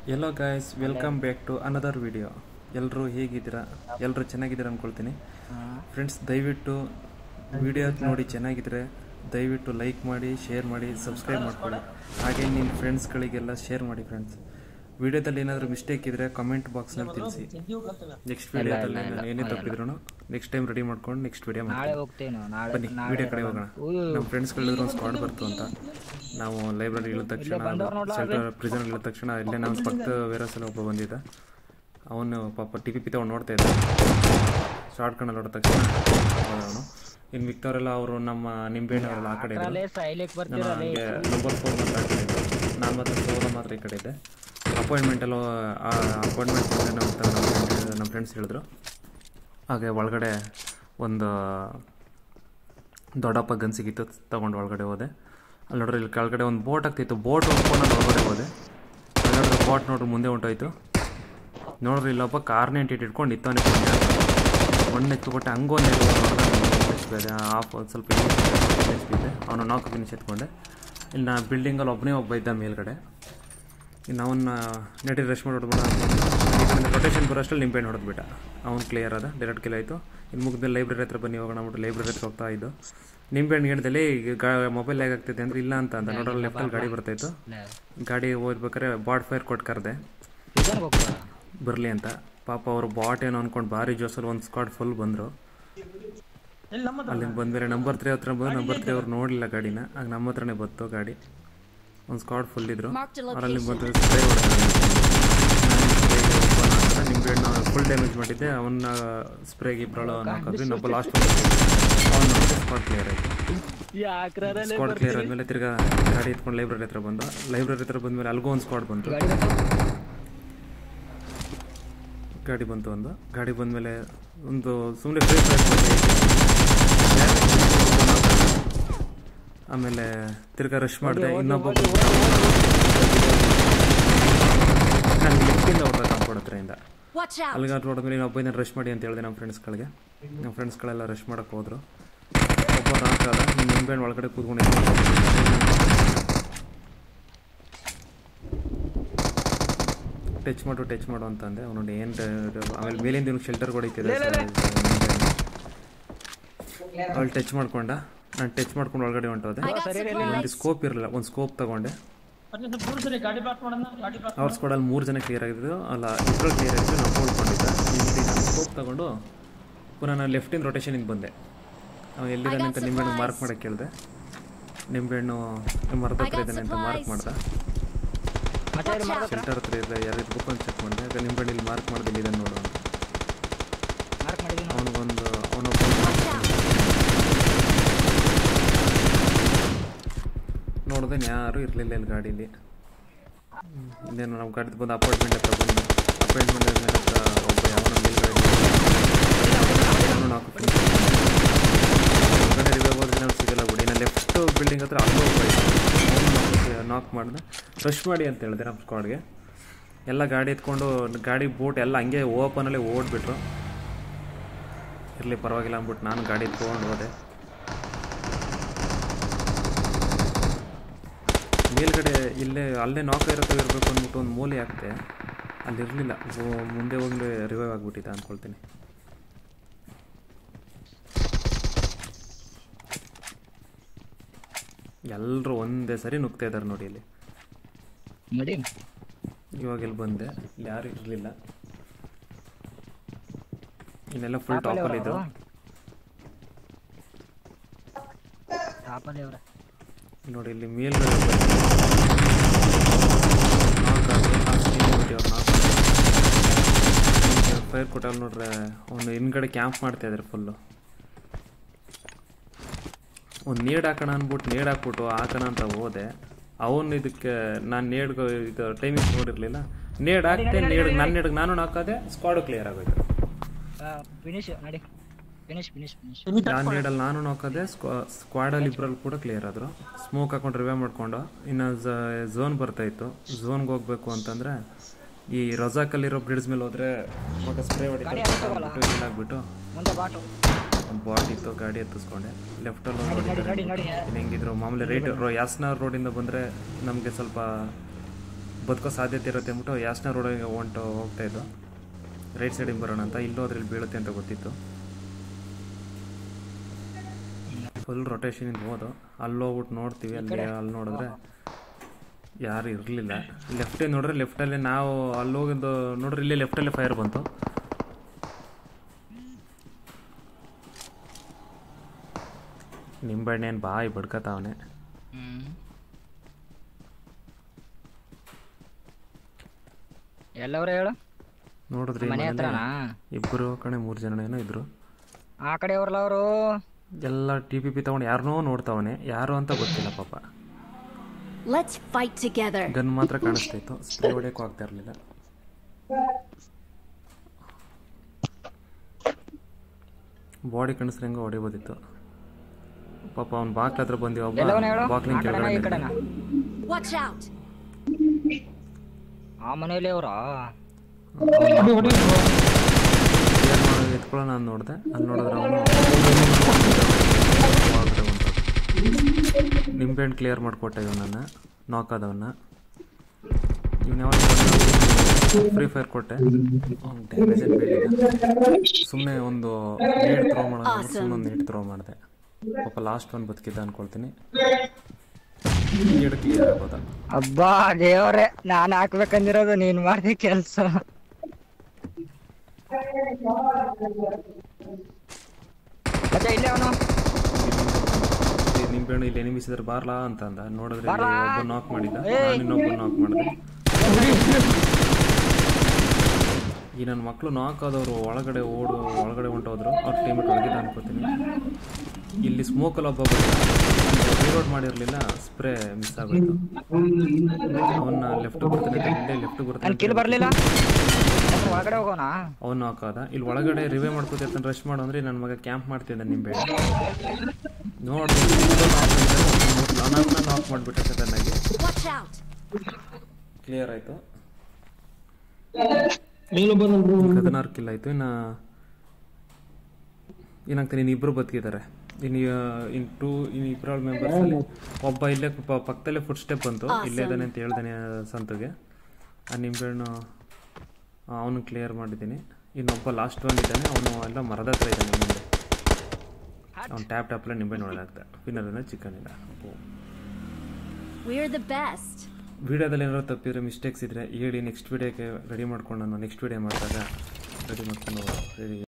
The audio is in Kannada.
Yellow guys welcome back to another video ಎಲ್ಲರೂ ಹೇಗಿದ್ದೀರಾ ಎಲ್ಲರೂ ಚೆನ್ನಾಗಿದ್ದೀರಾ ಅಂದ್ಕೊಳ್ತೀನಿ ಫ್ರೆಂಡ್ಸ್ ದಯವಿಟ್ಟು ವಿಡಿಯೋ ನೋಡಿ ಚೆನ್ನಾಗಿದ್ರೆ ದಯವಿಟ್ಟು ಲೈಕ್ ಮಾಡಿ ಶೇರ್ ಮಾಡಿ ಸಬ್ಸ್ಕ್ರೈಬ್ ಮಾಡ್ಕೊಳ್ಳಿ ಹಾಗೆ ನಿಮ್ಮ ಫ್ರೆಂಡ್ಸ್ಗಳಿಗೆಲ್ಲ ಶೇರ್ ಮಾಡಿ ಫ್ರೆಂಡ್ಸ್ ವಿಡಿಯೋದಲ್ಲಿ ಏನಾದರೂ ಮಿಸ್ಟೇಕ್ ಇದ್ರೆ ಕಮೆಂಟ್ ಬಾಕ್ಸ್ನಲ್ಲಿ ತಿಳಿಸಿ ನೆಕ್ಸ್ಟ್ ವಿಡಿಯೋದಲ್ಲಿ ನಾನು ಏನೇ ತಪ್ಪಿದ್ರು ನೆಕ್ಸ್ಟ್ ಟೈಮ್ ರೆಡಿ ಮಾಡ್ಕೊಂಡು ನೆಕ್ಸ್ಟ್ ವಿಡಿಯೋ ನಾಳೆ ಮಾಡ್ತೀನಿ ಹೋಗ್ತೇವೆ ನಾವು ನಾಳೆ ಬನ್ನಿ ವಿಡಿಯೋ ಕಡೆ ಹೋಗೋಣ ನಮ್ಮ ಫ್ರೆಂಡ್ಸ್ಗಳಿದ್ರು ಒಂದು ಸ್ಕ್ವಾಡ್ ಬರ್ತು ಅಂತ ನಾವು ಲೈಬ್ರರಿ ಇಳಿದ ತಕ್ಷಣ ಸೆಂಟರ್ ಪ್ರಿಸನ್ ಇಳಿದ ತಕ್ಷಣ ಇಲ್ಲೇ ನಮ್ಮ ಪಕ್ಕದ ವೇರಸಲ್ಲಿ ಒಬ್ಬ ಬಂದಿದ್ದ ಅವನು ಪಾಪ ಟಿ ಪಿ ಪಿ ತಗೊಂಡು ನೋಡ್ತಾ ಇದ್ದ ಶಾರ್ಟ್ ಕಣ್ಣಲ್ಲಿ ನೋಡಿದ ತಕ್ಷಣ ಅವನು ಇನ್ನು ಮಿಕ್ತವರೆಲ್ಲ ಅವರು ನಮ್ಮ ನಿಂಬೆಹಣ್ಣವರೆಲ್ಲ ಆ ಕಡೆ ಇದ್ರು ಅಲ್ಲೇ ಸೈಲೆಕ್ ನಾನು ಬರ್ತೀರ ಹಂಗೆ ನಂಬರ್ ಫೋರ್ ಮಾತ್ರ ಆ ಕಡೆ ಇದ್ದೆ ನಾನು ಮಾತ್ರ ಸೋದ ಮಾತ್ರ ಈ ಕಡೆ ಇದ್ದೆ ಅಪಾಯಿಂಟ್ಮೆಂಟ್ ಎಲ್ಲ ಆ ಅಪಾಯಿಂಟ್ಮೆಂಟ್ ಬಂದರೆ ನಮ್ಮ ಹತ್ರ ನಮ್ಮ ಫ್ರೆಂಡ್ ನಮ್ಮ ಫ್ರೆಂಡ್ಸ್ ಹೇಳಿದ್ರು ಹಾಗೆ ಒಳಗಡೆ ಒಂದು ದೊಡ್ಡಪ್ಪ ಗನ್ ಸಿಗಿತ್ತು ತಗೊಂಡು ಒಳಗಡೆ ಹೋದೆ ಅಲ್ಲಿ ನೋಡ್ರಿ ಇಲ್ಲಿ ಕೆಳಗಡೆ ಒಂದು ಬೋಟ್ ಆಗ್ತಿತ್ತು ಬೋಟ್ ಹೊಡ್ಕೊಂಡು ನಾನು ಒಳಗಡೆ ಹೋದೆ ಅಲ್ಲಿ ನೋಡ್ರಿ ಬೋಟ್ ನೋಡ್ರಿ ಮುಂದೆ ಹೊಂಟೋಯ್ತು ನೋಡ್ರಿ ಇಲ್ಲೊಬ್ಬ ಕಾರ್ನ ಎಂಟಿಟ್ ಇಟ್ಕೊಂಡು ಇತ್ತವನೇ ಮಣ್ಣು ಎತ್ಕೊಬಿಟ್ಟೆ ಹಂಗೊಂದು ಇದೆ ಆಫ್ ಒಂದು ಸ್ವಲ್ಪ ಇದೆ ಅವನು ನಾಲ್ಕು ಫಿನಿಶ್ ಎತ್ಕೊಂಡೆ ಇಲ್ಲಿ ನಾ ಬಿಲ್ಡಿಂಗಲ್ಲಿ ಒಬ್ಬನೇ ಒಬ್ಬ ಇದ್ದ ಮೇಲ್ಗಡೆ ಇನ್ನು ಅವನ್ನ ನೆಟಿ ರಶ್ ಮಾಡಿ ಹೊಡೆದ್ಬಿಡ ರೊಟೇಷನ್ ಬರೋಷ್ಟಲ್ಲಿ ನಿಂಬೆಹಣ್ಣು ಹೊಡೆದ್ಬಿಟ್ಟ ಅವ್ನು ಕ್ಲಿಯರ್ ಅದ ಡೈರೆಕ್ಟ್ ಕಿಲ್ ಆಯಿತು ಇನ್ನು ಮುಗಿದ್ಮೇಲೆ ಲೈಬ್ರರಿ ಹತ್ರ ಬನ್ನಿ ಹೋಗೋಣ ಅಂದ್ಬಿಟ್ಟು ಲೈಬ್ರರಿ ಹತ್ರ ಹೋಗ್ತಾ ಇದ್ದು ನಿಂಬೆಹಣ್ಣು ಹೇಳ್ದಲ್ಲಿ ಈಗ ಗಾ ಮೊಬೈಲ್ ಹೇಗಾಗ್ತೈತೆ ಅಂದರೆ ಇಲ್ಲ ಅಂತ ಅಂತ ನೋಡೋಲ್ಲ ಲೆಫ್ಟಲ್ಲಿ ಗಾಡಿ ಬರ್ತಾಯಿತ್ತು ಗಾಡಿ ಹೋಗ್ಬೇಕಾದ್ರೆ ಬಾಡ್ ಫೈರ್ ಕೊಟ್ಟು ಕರೆದೆ ಇದನ್ಗೆ ಹೋಗ್ತಾರ ಬರಲಿ ಅಂತ ಪಾಪ ಅವರು ಬಾಟ್ ಏನೋ ಅನ್ಕೊಂಡು ಭಾರಿ ಜೋಸಲ್ಲಿ ಒಂದು ಸ್ಕ್ವಾಡ್ ಫುಲ್ ಬಂದರು ಅಲ್ಲಿಂದ ಬಂದಮೇಲೆ ನಂಬರ್ ತ್ರೀ ಹತ್ರ ಬಂದು ನಂಬರ್ ತ್ರೀ ಅವ್ರು ನೋಡಲಿಲ್ಲ ಗಾಡಿನ ಆಗ ನಮ್ಮ ಹತ್ರನೇ ಬತ್ತು ಗಾಡಿ ಒಂದು ಸ್ಕ್ವಾಡ್ ಫುಲ್ ಇದ್ರು Marked a ಅವರಲ್ಲಿ ಬಂದು ಸ್ಪ್ರೇ ನಿಂಬೆಹಣ್ಣು ಫುಲ್ ಡ್ಯಾಮೇಜ್ ಮಾಡಿದ್ದೆ ಅವನ್ನ ಸ್ಪ್ರೇಗೆ ಇಬ್ಬರಳು ಹಾಕಿದ್ವಿ ಇನ್ನೊಬ್ಬ ಲಾಸ್ಟ್ ಅವ್ನು ಸ್ಕ್ವಾಡ್ ಕ್ಲಿಯರ್ ಆಯಿತು ಯಾಕ್ರಲ್ಲಿ ಸ್ಕ್ವಾಡ್ ಕ್ಲಿಯರ್ ಆದಮೇಲೆ ತಿರ್ಗಾ ಗಾಡಿ ಎತ್ಕೊಂಡು ಲೈಬ್ರರಿ ಹತ್ರ ಬಂದು ಲೈಬ್ರರಿ ಹತ್ರ ಬಂದಮೇಲೆ ಅಲ್ಗೂ ಒಂದು ಸ್ಕ್ವಾಡ್ ಬಂತು ಗಾಡಿ ಬಂತು ಗಾಡಿ ಬಂತು ಒಂದು ಗಾಡಿ ಬಂದಮೇಲೆ ಒಂದು ಸುಮ್ಮನೆ ಫ್ರೀ ಫೈರ್ ಆಮೇಲೆ ತಿರ್ಗಾ ರಶ್ ಮಾಡಿದೆ ಇನ್ನೊಬ್ಬ ನಾನು ಲೆಫ್ಟಿಂದ ಹೊಡೆದ ಕಾಂಪೌಂಡ್ ಹತ್ರದಿಂದ Watch out! ಅಲ್ಲಿಗೆ ಹೊಡೆದ್ಮೇಲೆ ಇನ್ನೊಬ್ಬ ಇದನ್ನು ರಶ್ ಮಾಡಿ ಅಂತ ಹೇಳಿದೆ ನಮ್ಮ ಫ್ರೆಂಡ್ಸ್ಗಳಿಗೆ ನಮ್ಮ ಫ್ರೆಂಡ್ಸ್ಗಳೆಲ್ಲ ರಶ್ ಮಾಡೋಕೆ ಹೋದ್ರು ಒಬ್ಬ ನಾಲ್ಕಾದ ನಿಂಬೆಹಣ್ಣು ಒಳಗಡೆ ಕೂತ್ಕೊಂಡಿದ್ದೆ ಟಚ್ ಮಾಡು ಟಚ್ ಮಾಡು ಅಂತಂದೆ ಅವನು ಏನು ಆಮೇಲೆ ಮೇಲಿಂದ ಇವ್ನಿಗೆ ಶೆಲ್ಟರ್ ಹೊಡಿತಿದೆ ಅವಳು ಟಚ್ ಮಾಡ್ಕೊಂಡ ನಾನು ಟಚ್ ಮಾಡ್ಕೊಂಡು ಒಳಗಡೆ ಹೊಂಟೋದೆ I got supplies. ಒಂದು ಸ್ಕೋಪ್ ಇರಲಿಲ್ಲ ಒಂದು ಸ್ಕೋಪ್ ತಗೊಂಡೆ ಅವ್ರ ಸ್ಕ್ವಾಡಲ್ಲಿ ಮೂರು ಜನ ಕ್ಲಿಯರ್ ಆಗಿದ್ದು ಅಲ್ಲ ಇಬ್ಬರು ಕ್ಲಿಯರ್ ಆಗಿದ್ದು ನಾವು ಉಳ್ಕೊಂಡಿದ್ದೆ ಇಲ್ಲಿ ನಾನು ಸ್ಕೋಪ್ ತಗೊಂಡು ಪುನಃ ನಾನು ಲೆಫ್ಟಿಂದ ರೊಟೇಷನಿಗೆ ಬಂದೆ ಅವ್ನು ಎಲ್ಲಿದ್ದಾನೆ ಅಂತ ನಿಂಬೆಹಣ್ಣು ಮಾರ್ಕ್ ಮಾಡಕ್ಕೆ ಕೇಳಿದೆ ನಿಂಬೆಹಣ್ಣು ಮರದ ಹತ್ರ ಇದ್ದಾನೆ ಅಂತ ಮಾರ್ಕ್ ಮಾಡ್ದೆ ಮತ್ತೆ ಯಾರು ಮಾಡ್ದ ಶೆಲ್ಟರ್ ಹತ್ರ ಇದೆ ಯಾರು ಇರ್ಬೇಕು ಅಂತ ಚೆಕ್ ಮಾಡಿದೆ ಆಗ ನಿಂಬೆಹಣ್ಣು ಇಲ್ಲಿ ಮಾರ್ಕ್ ಮಾಡಿದೆ ಇಲ್ಲಿದ್ದಾನೆ ನೋಡು ಅಂತ ಮಾರ್ಕ್ ಮಾಡಿದೀನಿ ಅವನಿಗೊಂದು ಅವನೊಬ್ಬ ನೋಡಿದೆ ಯಾರು ಇರಲಿಲ್ಲ ಇಲ್ಲಿ ಗಾಡೀಲಿ ಹ್ಮ್. ಇನ್ನೇನು ನಮ್ಮ ಗಾಡಿ ಬಂದು ಅಪಾರ್ಟ್ಮೆಂಟ್ ಹತ್ರ ಬಂದು ಅಪಾರ್ಟ್ಮೆಂಟ್ ಹತ್ರ ಒಬ್ಬ ಯಾವನ ಮೇಲ್ಗಡೆ ಅವನು ನಾಲ್ಕು ಹೊರಗಡೆ ರಿವೈವ್ ಹೋದ್ರೆ ನಾವು ಸಿಗಲ್ಲ ಬಿಡಿ ನಾನು ಲೆಫ್ಟ್ ಬಿಲ್ಡಿಂಗ್ ಹತ್ರ ಅಲ್ಲೂ ಒಬ್ಬ ನಾಕ್ ಮಾಡಿದೆ ರಶ್ ಮಾಡಿ ಅಂತ ಹೇಳಿದೆ ನಮ್ಮ ಸ್ಕ್ವಾಡ್ಗೆ ಎಲ್ಲ ಗಾಡಿ ಎತ್ಕೊಂಡು ಗಾಡಿ ಬೋಟ್ ಎಲ್ಲ ಹಂಗೆ ಓಪನಲ್ಲಿ ಓಡ್ಬಿಟ್ರು ಇರಲಿ ಪರವಾಗಿಲ್ಲ ಅಂದ್ಬಿಟ್ಟು ನಾನು ಗಾಡಿ ಎತ್ಕೊಂಡು ಹೋದೆ ಮೇಲ್ಗಡೆ ಇಲ್ಲೇ ಅಲ್ಲೇ ನಾಕ ಇರತ್ತೆ ಇರಬೇಕು ಅಂದ್ಬಿಟ್ಟು ಒಂದು ಮೂಲೆ ಹಾಕ್ತೆ ಅಲ್ಲಿ ಇರಲಿಲ್ಲ ಮುಂದೆ ಹೋಗಿ ರಿವೈವ್ ಆಗಿಬಿಟ್ಟಿದ್ದೆ ಅಂದ್ಕೊಳ್ತೀನಿ ಎಲ್ಲರೂ ಒಂದೇ ಸರಿ ನುಗ್ತಾ ಇದ್ದಾರೆ ನೋಡಿ ಇಲ್ಲಿ ನೋಡಿ ಇವಾಗ ಇಲ್ಲಿ ಬಂದೆ ಇಲ್ಲಿ ಯಾರು ಇರಲಿಲ್ಲ ಇನ್ನೆಲ್ಲ ಫುಲ್ ಟಾಪಲ್ಲಿ ಇದ್ರು ಟಾಪಲ್ಲಿ ಅವ್ರ ನೋಡಿ ಇಲ್ಲಿ ಮೇಲ್ಗಡೆ ಫೈರ್ ಕೊಟ್ಟಲ್ಲಿ ನೋಡ್ರೆ ಅವನು ಹಿಂದ್ಗಡೆ ಕ್ಯಾಂಪ್ ಮಾಡ್ತಾ ಇದ್ದಾರೆ ಫುಲ್ಲು ಒಂದು ನೇಡ್ ಹಾಕೋಣ ಅಂದ್ಬಿಟ್ಟು ನೇಡ್ ಹಾಕ್ಬಿಟ್ಟು ಹಾಕೋಣ ಅಂತ ಹೋದೆ ಅವನು ಇದಕ್ಕೆ ನಾನು ನೇಡ್ ಇದು ಟೈಮಿಂಗ್ ನೋಡಿರ್ಲಿಲ್ಲ ನೇಡ್ ಹಾಕ್ತೆ ನೇಡ್ ನನ್ನ ನೇಡ್ಗೆ ನಾನು ಹಾಕೋದೆ ಸ್ಕ್ವಾಡು ಕ್ಲಿಯರ್ ಆಗೋಯ್ತು ಫಿನಿಶ್ ನಡಿ ಫಿನಿಶ್ ಫಿನಿಶ್ ಫಿನಿಶ್ ನಾನು ನೀಡಲ್ಲಿ ನಾನು ನೋಕೋದೆ ಸ್ಕ್ವಾಡಲ್ಲಿ ಇಬ್ಬರಲ್ಲಿ ಕೂಡ ಕ್ಲಿಯರ್ ಆದರು ಸ್ಮೋಕ್ ಹಾಕೊಂಡು ರಿವೇ ಮಾಡ್ಕೊಂಡು ಇನ್ನು ಝೋನ್ ಬರ್ತಾ ಇತ್ತು ಝೋನ್ಗೆ ಹೋಗ್ಬೇಕು ಅಂತಂದ್ರೆ ಈ ರಜಾಕಲ್ಲಿರೋ ಬ್ರಿಡ್ಜ್ ಮೇಲೆ ಹೋದ್ರೆ ಮಗ ಸ್ಪ್ರೇ ಹೊಡಿತಾರೆ ಆಗ್ಬಿಟ್ಟು ಮುಂದೆ ಬಾಟು ಒಂದು ಬಾಟ್ ಇತ್ತು ಗಾಡಿ ಎತ್ತಿಸ್ಕೊಂಡೆ ಲೆಫ್ಟಲ್ಲಿ ಒಂದು ಹೊಡಿತಾರೆ ನಡಿ ನಡಿ ಇನ್ನು ಹೆಂಗಿದ್ರು ಮಾಮೂಲಿ ರೈಟ್ ಯಾಸ್ನ ರೋಡಿಂದ ಬಂದರೆ ನಮಗೆ ಸ್ವಲ್ಪ ಬದುಕೋ ಸಾಧ್ಯತೆ ಇರುತ್ತೆ ಅಂದ್ಬಿಟ್ಟು ಯಾಸ್ನ ರೋಡಿಗೆ ಹೊಂಟು ಹೋಗ್ತಾ ಇದ್ದು ರೈಟ್ ಸೈಡಿಗೆ ಬರೋಣ ಅಂತ ಇಲ್ಲೋ ಅದ್ರಲ್ಲಿ ಬೀಳುತ್ತೆ ಅಂತ ಗೊತ್ತಿತ್ತು ಫುಲ್ ರೊಟೇಷನಿಂದ ಹೋದು ಅಲ್ಲಿ ಹೋಗ್ಬಿಟ್ಟು ನೋಡ್ತೀವಿ ಅಲ್ಲಿ ಅಲ್ಲಿ ನೋಡಿದ್ರೆ ಯಾರು ಇರಲಿಲ್ಲ ಲೆಫ್ಟಿಗೆ ನೋಡ್ರೆ ಲೆಫ್ಟಲ್ಲಿ ನಾವು ಅಲ್ಲಿ ಹೋಗಿದ್ದು ನೋಡ್ರಿ ಇಲ್ಲೇ ಲೆಫ್ಟಲ್ಲೇ ಫೈರ್ ಬಂತು ನಿಂಬೆಣ್ಣೆನ್ ಬಾಯಿ ಬಡ್ಕತಾವನೆ ಹ್ಮ್ ಎಲ್ಲವ್ರೆ ಹೇಳು ನೋಡಿದ್ರಿ ಮನೆ ಹತ್ರನಾ ಇಬ್ಬರು ಕಣೆ ಮೂರು ಜನ ಏನೋ ಇದ್ರು ಆ ಕಡೆ ಅವ್ರಲ್ಲ ಅವರು ಎಲ್ಲ ಟಿ ಪಿ ಪಿ ತಗೊಂಡು ಯಾರನ್ನೋ ನೋಡ್ತಾವನೆ ಯಾರು ಅಂತ ಗೊತ್ತಿಲ್ಲ ಪಾಪ Let's fight together. ಗನ್ ಮಾತ್ರ ಕಾಣಿಸ್ತಾ ಇತ್ತು ಸ್ಪ್ರೇ ಹೊಡೆಯೋಕ್ಕೂ ಆಗ್ತಾ ಇರಲಿಲ್ಲ ಬಾಡಿ ಕಾಣಿಸ್ರೆ ಹೆಂಗೋ ಹೊಡಿಬೋದಿತ್ತು ಪಾಪ ಅವ್ನು ಬಾಕ್ಲ ಹತ್ರ ಬಂದಿ ಎಲ್ಲವನ್ನ ಹೇಳು ಒಬ್ಬ ಬಾಕ್ಲಿಂಗ್ ಆ ಕಡೆನಾ ಕೆಳಗಡೆ ಈ ಕಡೆನಾ Watch out! ಆ ಮನೇಲಿ ಅವರಾ ಎತ್ಕೊಳ್ಳೋಣ ಅಂತ ನೋಡಿದೆ ಅಲ್ಲಿ ನೋಡಿದ್ರೆ ಅವನು ನಿಂಬೆಹಣ್ಣು ಕ್ಲಿಯರ್ ಮಾಡಿಕೊಟ್ಟೆ ಇವನನ್ನು ನಾಕ್ ಆದವನ್ನ ಇವನು ಯಾವಾಗ ಫ್ರೀ ಫೈರ್ ಕೊಟ್ಟೆ ಡ್ಯಾಮೇಜ್ ಸುಮ್ಮನೆ ಒಂದು ನೀಟ್ ಥ್ರೋ ಮಾಡೋಣ ಸುಮ್ಮನೆ ಒಂದು ನೀಟ್ ಥ್ರೋ ಮಾಡಿದೆ ಪಾಪ ಲಾಸ್ಟ್ ಒಂದು ಬದುಕಿದ್ದ ಅನ್ಕೊಳ್ತೀನಿ ನೀಡ್ ಕ್ಲಿಯರ್ ಆಗೋದ ಅಬ್ಬಾ ದೇವ್ರೆ ನಾನು ಹಾಕ್ಬೇಕಂದಿರೋದು ನೀನ್ ಮಾಡ್ದೆ ಕೆಲ್ಸ ಮತ್ತೆ ಇಲ್ಲೇ ಅವನು ನಿಂಬೆಹಣ್ಣು ಇಲ್ಲಿ ಎನಿಮಿಸ್ ಇದ್ರೆ ಬಾರ್ಲಾ ಅಂತ ಅಂದ ನೋಡಿದ್ರೆ ಬಾರ್ಲಾ? ಇಲ್ಲಿ ಒಬ್ಬ ನಾಕ್ ಮಾಡಿದ ಏಯ್. ನಾನು ಇನ್ನೊಬ್ಬ ನಾಕ್ ಮಾಡಿದೆ ಈ ನನ್ನ ಮಕ್ಕಳು ನಾಕ್ ಆದವರು ಒಳಗಡೆ ಓಡು ಒಳಗಡೆ ಹೊಂಟೋದ್ರು ಅವ್ರ ಟೀಮೇಟ್ ಒಳಗಿದ್ದ ಅನ್ಕೋತೀನಿ ಇಲ್ಲಿ ಸ್ಮೋಕಲ್ಲಿ ಒಬ್ಬ ರೀಲೋಡ್ ಮಾಡಿರಲಿಲ್ಲ ಸ್ಪ್ರೇ ಮಿಸ್ ಆಗೋಯ್ತು ಅವನ್ನ ಲೆಫ್ಟ್ ಬರ್ತಾನೆ ಇಲ್ಲೇ ಲೆಫ್ಟ್ ನನ್ ಕಿಲ್ ಬರ್ತಾನೆ ಬರ್ಲಿಲ್ಲ ಮತ್ತೆ ಒಳಗಡೆ ಹೋಗೋಣ ಅವನು ಹಾಕಾದ ಇಲ್ಲಿ ಒಳಗಡೆ ರಿವೇ ಮಾಡ್ಕೋತಿರ್ತಾನೆ ರಶ್ ಮಾಡು ಅಂದ್ರೆ ನನ್ನ ಮಗ ಕ್ಯಾಂಪ್ ಮಾಡ್ತಿದ್ದ ನಿಂಬೆ ನೋಡಿ ನಾನು ನಾಕ್ ಮಾಡಿಬಿಟ್ಟೆ ಸಡನ್ನಾಗಿ Watch out! ಕ್ಲಿಯರ್ ಆಯಿತು ಹದಿನಾರು ಕಿಲ್ ಆಯಿತು ಇನ್ನು ಏನಾಗ್ತದೆ ಇನ್ನು ಇಬ್ಬರು ಬದುಕಿದ್ದಾರೆ ಇನ್ನು ಇನ್ ಟೂ ಇನ್ನು ಇಬ್ಬರ ಮೆಂಬರ್ಸ್ ಅಲ್ಲಿ ಒಬ್ಬ ಇಲ್ಲೇ ಪ- ಪಕ್ಕದಲ್ಲೇ ಫುಡ್ ಸ್ಟೆಪ್ ಬಂತು ಇಲ್ಲೇ ಇದ್ದಾನೆ ಅಂತ ಹೇಳ್ದಾನೆ ಸಂತುಗೆ ಆ ನಿಂಬೆಹಣ್ಣು ಅವನು ಕ್ಲಿಯರ್ ಮಾಡಿದ್ದೀನಿ ಇನ್ನೊಬ್ಬ ಲಾಸ್ಟ್ ಒನ್ ಇದ್ದಾನೆ ಅವನು ಎಲ್ಲ ಮರದ ಹತ್ರ ಇದ್ದಾನೆ ಮುಂದೆ ಅವ್ನು ಟ್ಯಾಪ್ ಟ್ಯಾಪ್ಲೆ ನಿಂಬೆಹಣ್ಣು ಒಳಗಾಗ್ತ ಪಿನ್ನರ್ ಚಿಕನ್ ಇಲ್ಲ We're the best. ವಿಡಿಯೋದಲ್ಲಿ ಏನಾದ್ರು ತಪ್ಪಿದ್ರೆ ಮಿಸ್ಟೇಕ್ಸ್ ಇದ್ರೆ ಹೇಳಿ ನೆಕ್ಸ್ಟ್ ವಿಡಿಯೋಕ್ಕೆ ರೆಡಿ ಮಾಡ್ಕೊಂಡು ನಾನು ನೆಕ್ಸ್ಟ್ ವಿಡಿಯೋ ಮಾಡಿದಾಗ ರೆಡಿ ಮಾಡ್ಕೊಂಡು ರೆಡಿ